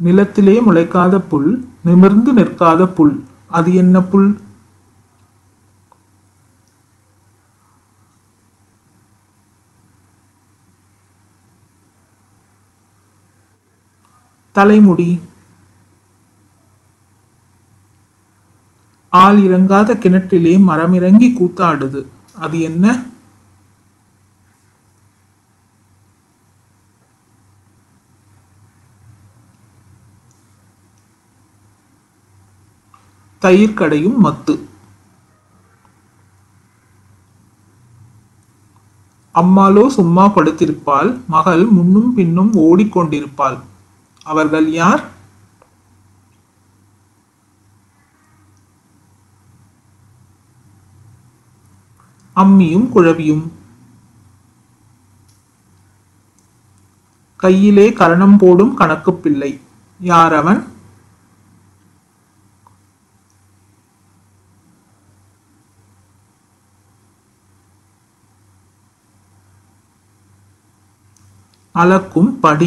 நிலத்திலே முளைக்காத புல் நிமிர்ந்து நிற்காத புல் அது என்ன புல் தலைமுடி ஆள் இறங்காத கிணற்றிலே மரம் இறங்கி கூத்தாடுது அது என்ன தயிர் கடையும் மத்து அம்மாளோ சும்மா படுத்திருப்பாள் மகள் முன்னும் பின்னும் ஓடிக்கொண்டிருப்பாள் அவர்கள் யார் அம்மியும் குழவியும் கையிலே கரணம் போடும் கணக்குப் பிள்ளை யார் அவன் அளக்கும் படி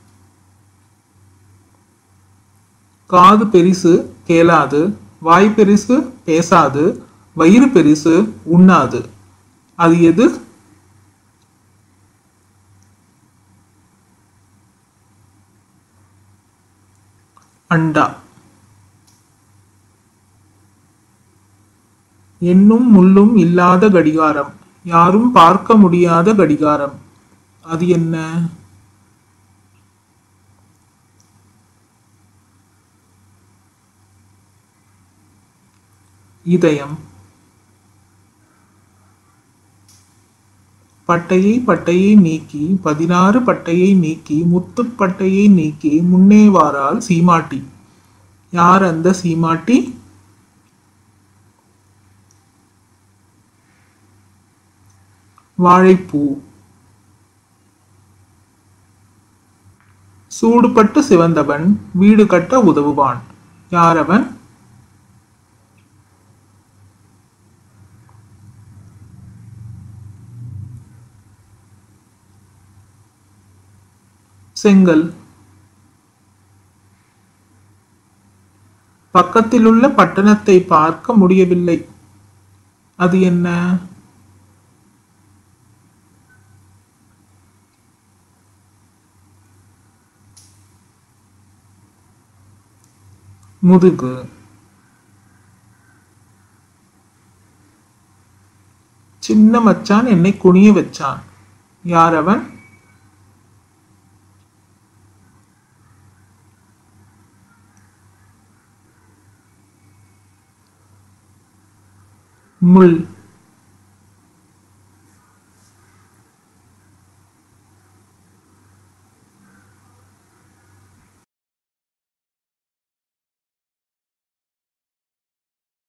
காது பெரிசு கேளாது வாய் பெரிசு பேசாது வயிறு பெரிசு உண்ணாது அது எது அண்டா எண்ணும் முள்ளும் இல்லாத கடிகாரம் யாரும் பார்க்க முடியாத கடிகாரம் அது என்ன இதயம் பட்டையை பட்டையை நீக்கி பதினாறு பட்டையை நீக்கி முத்துப் பட்டையை நீக்கி முன்னே வாரால் சீமாட்டி யார் அந்த சீமாட்டி வாழைப்பூ சூடுபட்டு சிவந்தவன் வீடு கட்ட உதவுவான் யார் அவன் செங்கல் பக்கத்திலுள்ள பட்டணத்தை பார்க்க முடியவில்லை அது என்ன முதுகு சின்ன மச்சான் என்னை குனிய வச்சான் யார் அவன் முள்